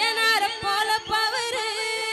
ஐயனார போல பவரு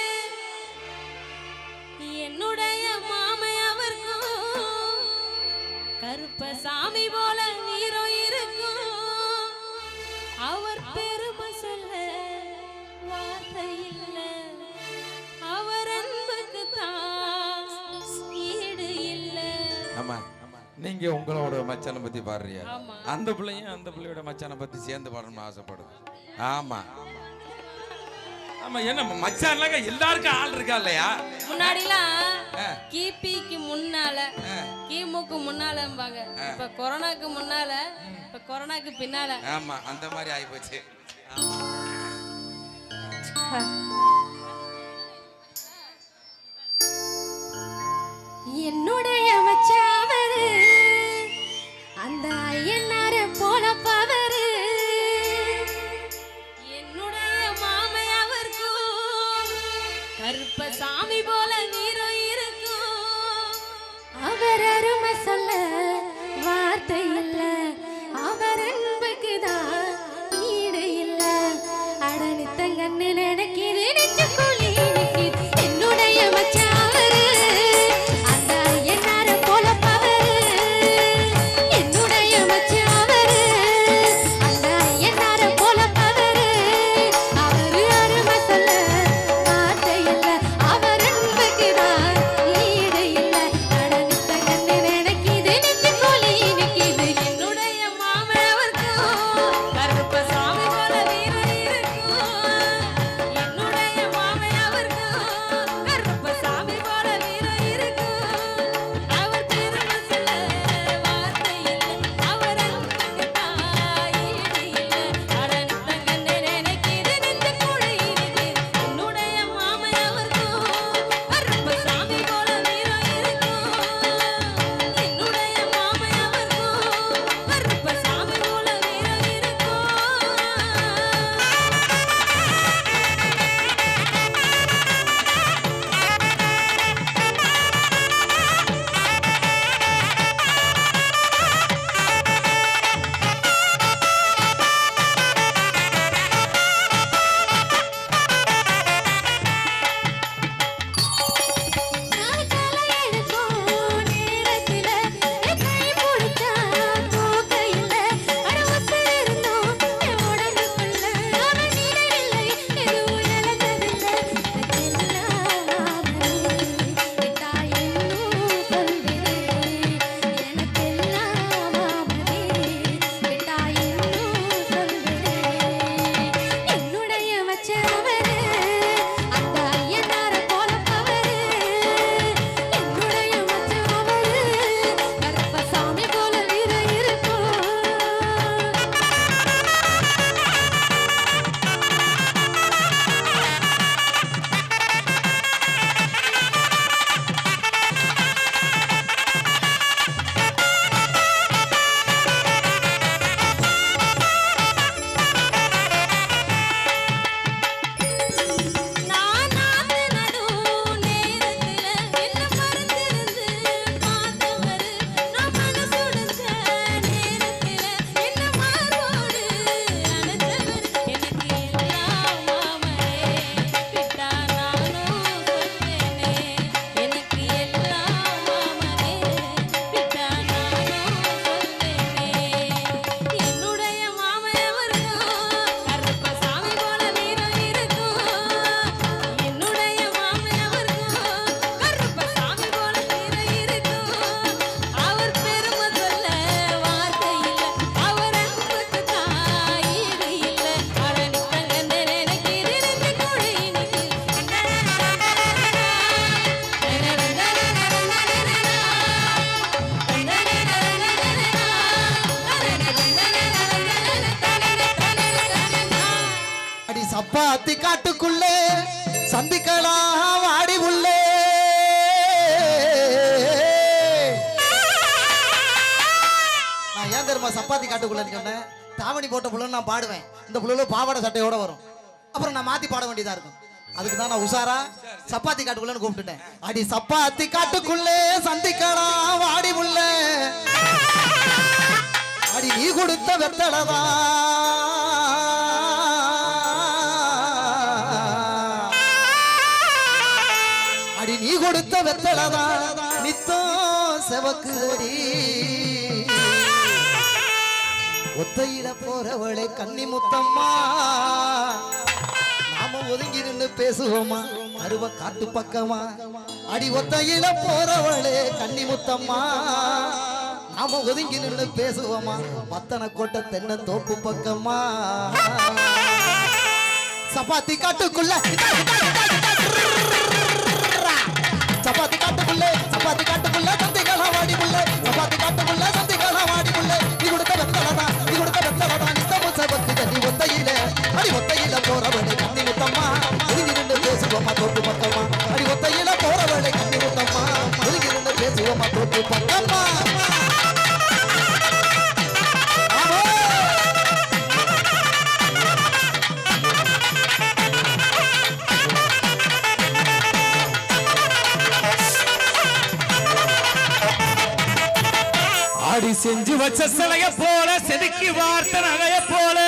என்னுடைய மாமை அவருக்கும் கருப்பசாமி போல நீரோ இருக்கும் அவர் பெருமை சொல்ல வார்த்தை இல்ல அவர் அன்புக்கு தான் ஈடு இல்ல ஆமா நீங்க உங்களோட மச்சானை பத்தி பாடுறியா ஆமா. அந்த பிள்ளையும் அந்த பிள்ளையோட மச்சானை பத்தி சேர்ந்து பாடணும்னு ஆசைப்படுது ஆமா ஆமா என்ன மச்சான்லாங்க எல்லாருக்கும் ஆள் இருக்கா இல்லையா முன்னாடிலாம் ஆ. கிபிக்கு முன்னால கிமுக்கு முன்னாலம்பாங்க இப்ப கொரோனாக்கு முன்னால இப்ப கொரோனாக்கு பின்னால ஆமா அந்த மாதிரி ஆயிப்போச்சு என்னுடைய மச்சாவரு அந்த ஐயனார போல பவரு என்னுடைய மாமை அவருக்கும் கருப்பசாமி போல நீரோ இருக்கும் அவர் அருமை சொல்ல வார்த்தை இல்ல அவர் அன்புக்கு தான் ஈடு இல்ல அடனித்தங்கன்னு நினைக்கிது நெஞ்சுக்குழி நிக்குது என்னுடைய மச்சாவரு அந்த ஐயனார போல பவரு என்னுடைய மச்சாவரு அந்த ஐயனார போல பவரு அவரு அருமை சொல்ல வார்த்தை இல்ல அவர் அன்புக்கு தான் ஈடு இல்ல அடனித்தங்கன்னு நினைக்கிது நெஞ்சுக்குழி நிக்குது என்னுடைய மாமனவருக்கும் கருப்பசாமி போல வீரம் இருக்கும் என்னுடைய மாமனவருக்கும் கருப்பசாமி போல வீரம் இருக்கும் அவர் திரும்ப சொல்ல வார்த்தை இல்லை அவர் அன்புக்கு தாய் ஈடு இல்லை அடனித்தங்கன்னு நினைக்கிது நெஞ்சுக்குழி நிக்குது என்னுடைய மாமனவருக்கும் கருப்பசாமி போல வீரம் இருக்கும் என்னுடைய மாமனவருக்கும் கருப்பசாமி போல வீரம் இருக்கும் நான் காலையெழுக்கும் நேரத்தில என் கை பிடிச்சா தூக்கையில அட உசுர் இருந்தும் என் உடம்புக்குள்ள அவன் நினைவில்லை எதுவும் இழந்ததில்லை எனக்கெல்லாம் விட்டா இன்னும் சொல்கிறேன் எனக்கெல்லாம் மாமனே விட்டா இன்னும் சொல்கிறேன் என்னுடைய மச்சவரு அந்த ஐயனார போல பவரு என்னுடைய மச்சவரு கருப்பசாமி போல வீர இருக்கும் நான் நாத்து நடும் நேரத்தில என்ன மறந்திருந்து பார்த்தவரு நான் மனசுடைஞ்ச நேரத்தில என்ன மார்போடு அணைச்சவரு எனக்கு எல்லாம் மாமரே விட்டா நானும் சொல்வேனே எனக்கு எல்லாம் மாமரே விட்டா நானும் சொல்வேனே என்னுடைய மாமையவருக்கும் கருப்பசாமி போல வீரம் இருக்கும் என்னுடைய மாமையவருக்கும் கருப்பசாமி போல வீரம் இருக்கும் அவர் பெருமை சொல்ல வார்த்தை இல்ல அவர் அன்புக்கு தாய் ஈடு இல்ல அடனித்தங்கன்னு நினைக்கிது நெஞ்சு குழி அடி சப்பாத்தி காட்டுக்குள்ளே சந்திக்கலாம் வாடி உள்ளே நான் ஏன் தெரியுமா சப்பாத்தி காட்டுக்குள்ள சொன்னேன் தாவணி போட்ட புள்ள நான் பாடுவேன் இந்த புள்ள பாவாடை சட்டையோட வரும் அப்புறம் நான் மாத்தி பாட வேண்டியதா இருக்கும் அதுக்கு தான் நான் உஷாரா சப்பாத்தி காட்டுக்குள்ளன்னு கூப்பிட்டுட்டேன் அடி சப்பாத்தி காட்டுக்குள்ளே சந்திக்கலாம் வாடி உள்ள அடி நீ கொடுத்த வெத்தலதான் கொடுத்த வெத்தலதான் நித்தம் செவக்குதடி ஒத்தையில போறவளே கன்னி முத்தம்மா நாம ஒதுங்கி நின்று பேசுவோமா அருவ காட்டு பக்கமா அடி ஒத்தையில போறவளே கன்னி முத்தம்மா நாம ஒதுங்கி நின்று பேசுவோமா மத்தன கோட்டை தென்ன தோப்பு பக்கமா சப்பாத்தி காட்டுக்குள்ள சப்பாத்தி காட்டுக்குள்ள சப்பாத்தி காட்டுக்குள்ள சந்தைகளா வாடி புள்ள சப்பாத்தி காட்டுக்குள்ள சந்தைகளா வாடி புள்ள நீ கொடுத்த வெத்தலதா நீ கொடுத்த வெத்தலதா நித்தமும் சபத்து தண்ணி ஒத்தையில அடி ஒத்தையில போறவளை கண்ணி முத்தம்மா ஒதுங்கி நின்று பேசுவோமா தோப்பு பக்கமா அடி ஒத்தையில போறவளை கண்ணி முத்தம்மா ஒதுங்கி நின்று பேசுவோமா தோப்பு பக்கமா ஆமா ஆடி செஞ்சு வச்ச சிலைய போல செதுக்கி வார்த்த நகைய போல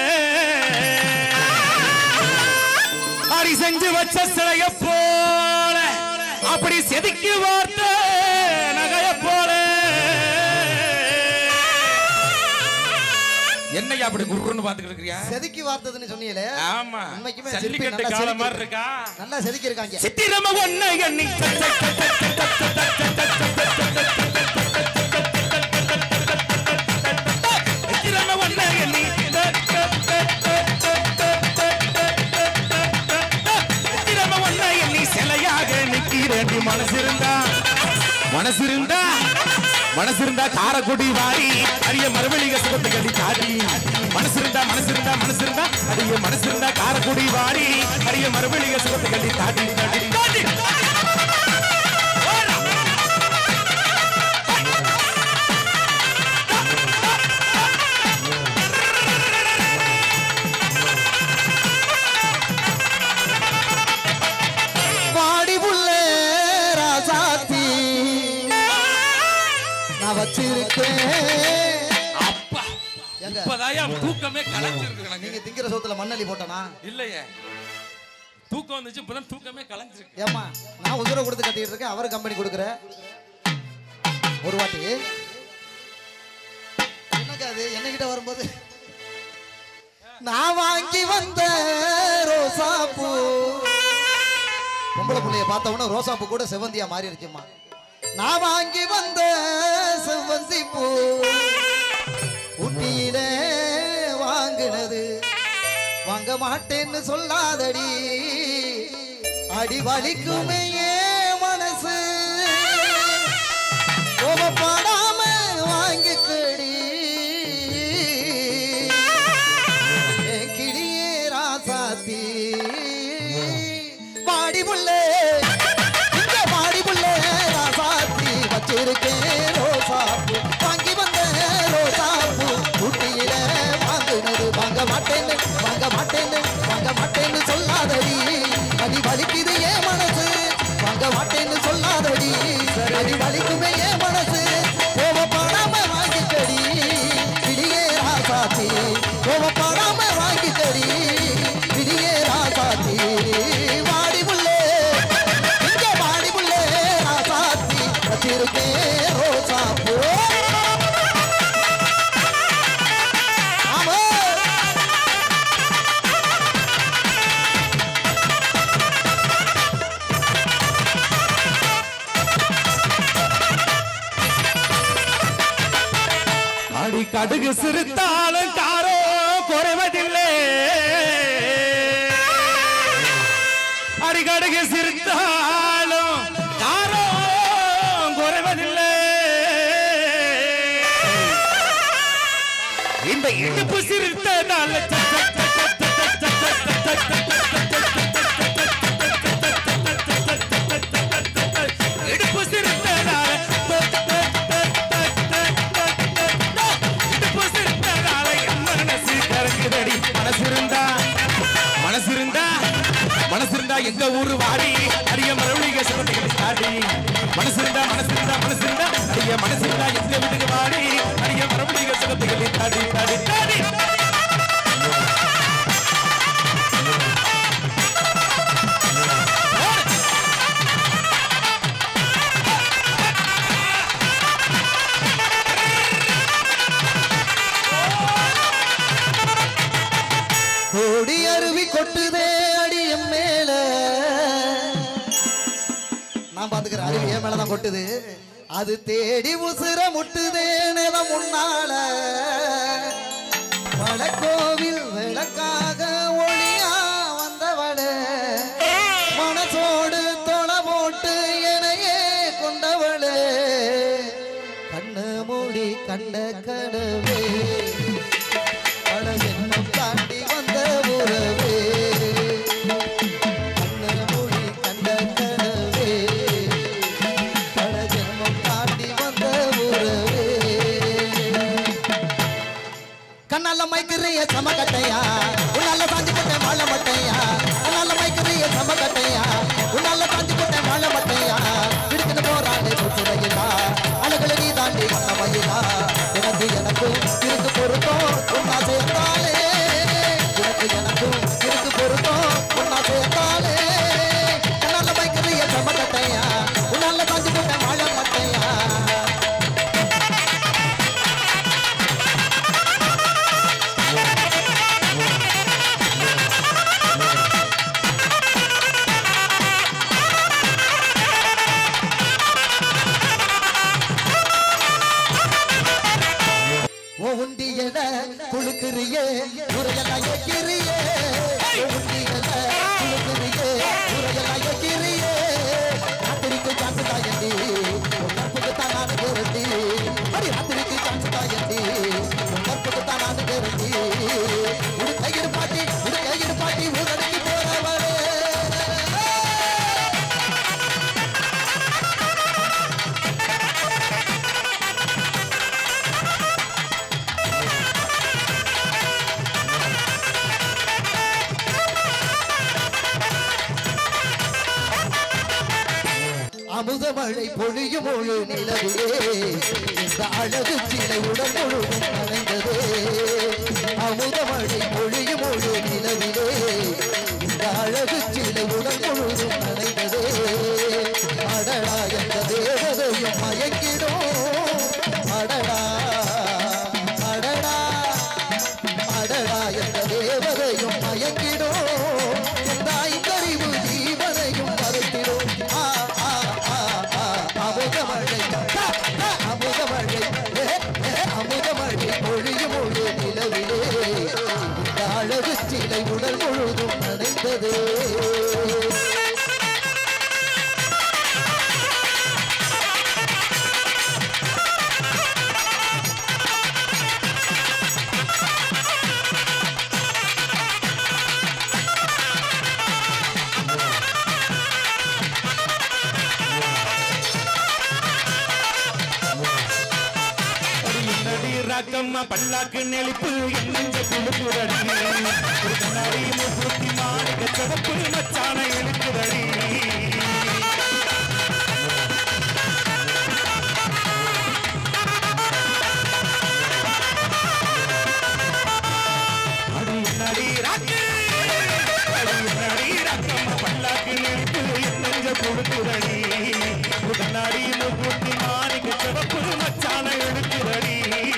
ஆடி செஞ்சு வச்ச சிலைய போல அப்படி செதுக்கி வார்த்த நகைய போல என்னையா அப்படி குருன்னு பாத்துக்கிட்டு இருக்கிறியா செதுக்கி வார்த்ததுன்னு சொன்னீங்களே ஆமா உண்மைக்குமே ஜல்லிக்கட்டு சிற்பி நல்லா காலம் மாதிரி செதுக்கி- இருக்கா நல்லா செதுக்கி இருக்காங்க சித்திரம ஒன்னை எண்ணி சித்திரம ஒன்னை எண்ணி சித்திரம ஒன்னை எண்ணி சிலையாக நிக்கிறேன் மனசு இருந்தா மனசு இருந்தா மனசு இருந்தா காரக்குடி வாரி அரிய மறுபடிக சுகத்தை கடி காட்டி மனசு இருந்தா மனசு இருந்தா மனசு இருந்தா அரிய மனசு இருந்தா காரக்குடி வாரி அரிய மறுபடிக சுகத்தை கடி காட்டி காட்டி காட்டி ஓடா. வாடி புள்ளே ராசாத்தி நான் வச்சிருக்கேன் அப்பா எங்க? இப்பதான் தூக்கமே கலைஞ்சிருக்கு எனக்கு நீங்க திங்கிற சோத்துல மண்ணள்ளி போட்டனா இல்லையே தூக்கம் வந்துச்சு இப்பதான் தூக்கமே கலைஞ்சிருக்கு ஏமா நான் உசுர கொடுத்து கட்டிட்டு இருக்கேன் அவர் கம்பெனி கொடுக்குற ஒரு வாட்டி என்னக்கா அது என்னகிட்ட வரும்போது நான் வாங்கி வந்த ரோசா பூ பொம்பளை புள்ளைய பார்த்த உடனே ரோசா பூ கூட செவந்தியா மாறி இருக்குமா நான் வாங்கி வந்த செவந்தி பூ ஊட்டியில வாங்கினது வாங்க மாட்டேன்னு சொல்லாதடி அடி வலிக்குமே ஏன் மனசு கோபப்படாம வாங்கிக்கடி என் கிளியே ராசாத்தி பாடி புள்ளே இங்க பாடி புள்ளே ராசாத்தி வச்சிருக்கேன் ரோசாப்பூ வாங்கி வந்த ரோசாப்பூ ஊட்டியில வாங்குனது வாங்க மாட்டேன்னு வாங்க மாட்டேன்னு வாங்க மாட்டேன்னு சொல்லாதடி அடி வலிக்குது ஏன் மனசு வாங்க மாட்டேன்னு சொல்லாதடி அடி வலிக்குமே ஏன் மனசு கோபப்படாம வாங்கிக்கடி விடியே ராசாத்தி கோபப்படாம வாங்கிக்கடி விடியே ராசாத்தி வாடி புள்ளே இங்க வாடி புள்ளே ராசாத்தி வச்சிருக்கேன் ரோசா பூ ஆமா அடி கடுகு சிறுத்தாலும் காரோ குறைவதில்லை அடி கடுகு சிறுத்தாலும் காரோ குறைவதில்லை இந்த இடுப்பு சிறுத்ததால இடுப்பு சிறுத்ததால இடுப்பு சிறுத்ததால என் மனசு கறங்குதடி மனசு இருந்தா மனசு இருந்தா மனசு இருந்தா எங்க ஊரு வாடி அரிய மறுபடியும் சிவத்தைகளை தாடி மனசு இருந்தா மனசு இருந்தா மனசு இருந்தா அரிய மனசு இருந்தா எங்க வீட்டுக்கு வாடி அரிய மறுபடியும் சிவத்தைகளை தாடி தாடி தாடி கொட்டுது அது தேடி உசுர முட்டுதேனத முன்னால வடக்கோவில் விளக்காக ஒளியா வந்தவளே மனசோடு தொலை போட்டு எனையே கொண்டவளே கண்ணு மூடி கண்ட கனவே பல ஜென்மம் தாண்டி வந்த உறவே கண்ணு மூடி கண்ட கனவே பல ஜென்மம் தாண்டி வந்த உறவே கண்ணால மைக்கிறிய சமகட்டையா உன்னால தாண்டி போட்ட வாழ மட்டையா கண்ணால மைக்கிறிய சமகட்டையா உன்னால தாண்டி போட்ட வாழ மட்டையா இருக்குன்னு போராடு சுற்றுடையிலா அழகுல நீ தாண்டி வந்த மயிலா எனக்கு எனக்கும் இருக்கு பொருத்தம் உன்னா சேர்த்தாலே எனக்கு எனக்கும் இருக்கு பொருத்தம் உன்னா சேர்த்தாலே கண்ணால மைக்கிறிய சமகட்டையா உன்னால தாண்டி போட்ட வாழ மட்டையா ஓ உண்டியல குளுக்குறியே உரையெல்லாம் ஏக்கிறியே ஓ உண்டியல குளுக்குறியே உரையெல்லாம் ஏக்கிறியே ராத்திரிக்கு சான்ஸ் தாயண்டி உன் கற்புக்கு தான் நான் கேரண்டி அடி ராத்திரிக்கு சான்ஸ் தாயண்டி உன் கற்புக்கு தான் நான் கேரண்டி உடுக்க இருப்பாட்டி உடுக்க இருப்பாட்டி ஊரடங்கி போறவளே அமுத மழை பொழியும் முழு நிலவிலே இந்த அழகு சிலை உடல் முழுதும் நனைந்ததே அமுத மழை பொழியும் முழு நிலவிலே இந்த அழகு சிலை உடல் முழுதும் நனைந்ததே அடடா என்ற தேவதையும் மயங்கிடும் அடடா அடடா அடடா என்ற தேவதையும் மயங்கிடும் இந்த ஐந்தறிவு ஜீவனையும் மறுத்திடும் ஆ, ஆ, ஆ, ஆ, அமுதமழை ஆ, ஆ, அமுதமழை ஏ, ஏ, அமுதமழை பொழியும் முழு நிலவிலே இந்த அழகு சிலை உடல் முழுதும் நனைந்ததே என்னடி ராக்கம்மா பல்லாக்கு நெளிப்பு என்னெஞ்ச குழுக்குதடி ஒரு கண்ணாடி மூக்குத்தி மாணிக்க சிவப்பு மச்சான இழுக்குதடி அடி என்னடி ராக்கு அடி என்னடி ராக்கம்மா பல்லாக்கு நெளிப்பு என்னெஞ்ச குழுக்குதடி ஒரு கண்ணாடி மூக்குத்தி மாணிக்க சிவப்பு மச்சான இழுக்குதடி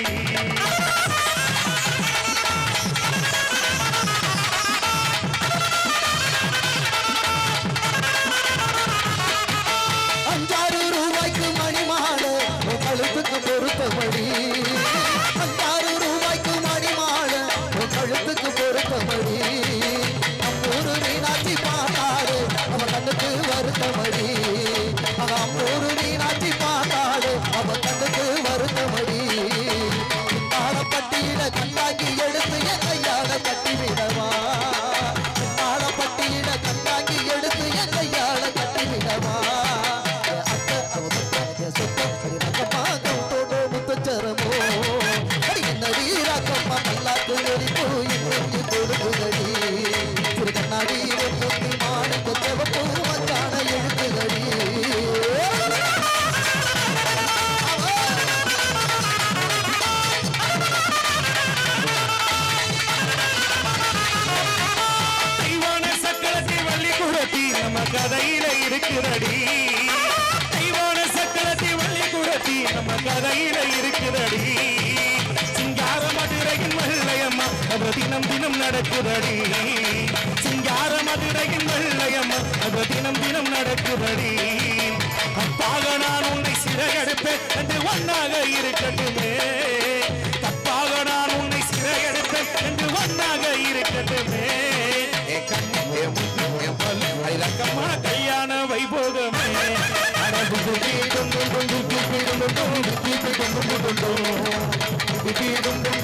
அஞ்சாறு ரூபாய்க்கு மணி மாலை உன் கழுத்துக்கு பொருத்தபடி அஞ்சாறு ரூபாய்க்கு மணி மாலை உன் கழுத்துக்கு பொருத்தபடி அம்மூரு மீனாட்சி பார்த்தாடு அவ கண்ணுக்கு வருத்தமடி அவ அம்மூரு மீனாட்சி பார்த்தாடு அவ கண்ணுக்கு வருத்தமடி தாளப்பட்டியில கண்ணாங்கி எடுத்து என் கையால கட்டி விடவா தாளப்பட்டியில கண்ணாங்கி எடுத்து என் கையால கட்டி விடவா அத்தை அவ பத்தாத சொத்த சரி ரக்கமாக தோடோ முத்தச்சரமோ அடி என்ன வீராக்கம்மா நல்லாக்கு நெறிப்பு இன்னொன்று கொடுக்குதடி திரு கண்ணாடி முத்தி மாணிக்க செவப்பு மச்சான எழுத்துதடி தெய்வான சக்கரத்தை வள்ளி குடத்தி நம்ம கதையில இருக்குதடி தெய்வான சக்கரத்தை வள்ளி குடத்தி நம்ம கதையில இருக்குதடி சிங்கார மதுரையின் மல்லையம்மா அது தினம் தினம் நடக்குதடி சிங்கார மதுரையின் மல்லையம்மா அது தினம் தினம் நடக்குதடி அப்பாக நான் டும் டும் டும் டும் டும் டும் டும்